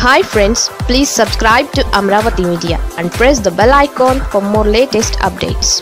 hi friends please subscribe to Amaravati media and press the bell icon for more latest updates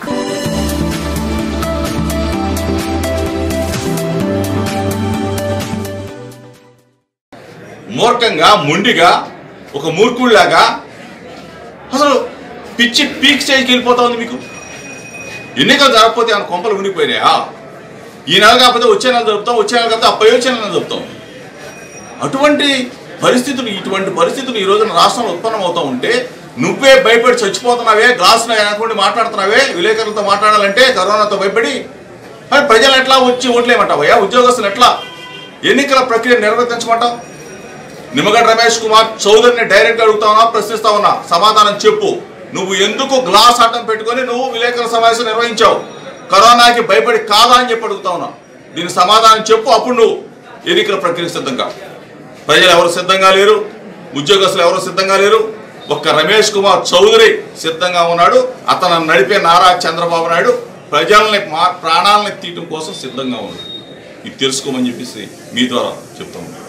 మూర్ఖంగా మొండిగా ఒక మూర్ఖుడిలాగా అసలు పిచ్చి పీక్ స్టేజ్కి వెళ్ళిపోతా ఉంది మీకు ఎన్నికలు జరగకపోతే ఏమైనా కొంపలు మునిగిపోయినాయా ఈ నెల కాకపోతే వచ్చే నెల జరుపుతాం వచ్చే నెల కాకపోతే అప్పై వచ్చే నెల జరుపుతాం అటువంటి పరిస్థితులు ఇటువంటి పరిస్థితులు ఈ రోజున రాష్ట్రంలో ఉత్పన్నం అవుతూ ఉంటే నువ్వే భయపడి చచ్చిపోతున్నావే గ్లాస్ అనుకోండి మాట్లాడుతున్నావే విలేకరులతో మాట్లాడాలంటే కరోనాతో భయపడి మరి ప్రజలు ఎట్లా వచ్చి ఓట్లేమంటావయ్యా ఉద్యోగస్తులు ఎట్లా ఎన్నికల ప్రక్రియ నిర్వర్తించమంటావు నిమ్మగడ్డ రమేష్ కుమార్ చౌదరిని డైరెక్ట్ అడుగుతా ఉన్నా ప్రశ్నిస్తా ఉన్నా సమాధానం చెప్పు నువ్వు ఎందుకు గ్లాస్ అడ్డం పెట్టుకొని నువ్వు విలేకరుల సమావేశం నిర్వహించావు కరోనాకి భయపడి కాదా అని చెప్పి అడుగుతా ఉన్నా దీనికి సమాధానం చెప్పు అప్పుడు నువ్వు ఎన్నికల ప్రక్రియకు సిద్ధంగా ప్రజలు ఎవరు సిద్ధంగా లేరు ఉద్యోగస్తులు ఎవరు సిద్ధంగా లేరు ఒక్క రమేష్ కుమార్ చౌదరి సిద్ధంగా ఉన్నాడు అతను నడిపే నారా చంద్రబాబు నాయుడు ప్రజల్ని మా ప్రాణాలని తీయటం కోసం సిద్ధంగా ఉన్నాడు ఇది తెలుసుకోమని చెప్పేసి మీ ద్వారా చెప్తా ఉన్నాను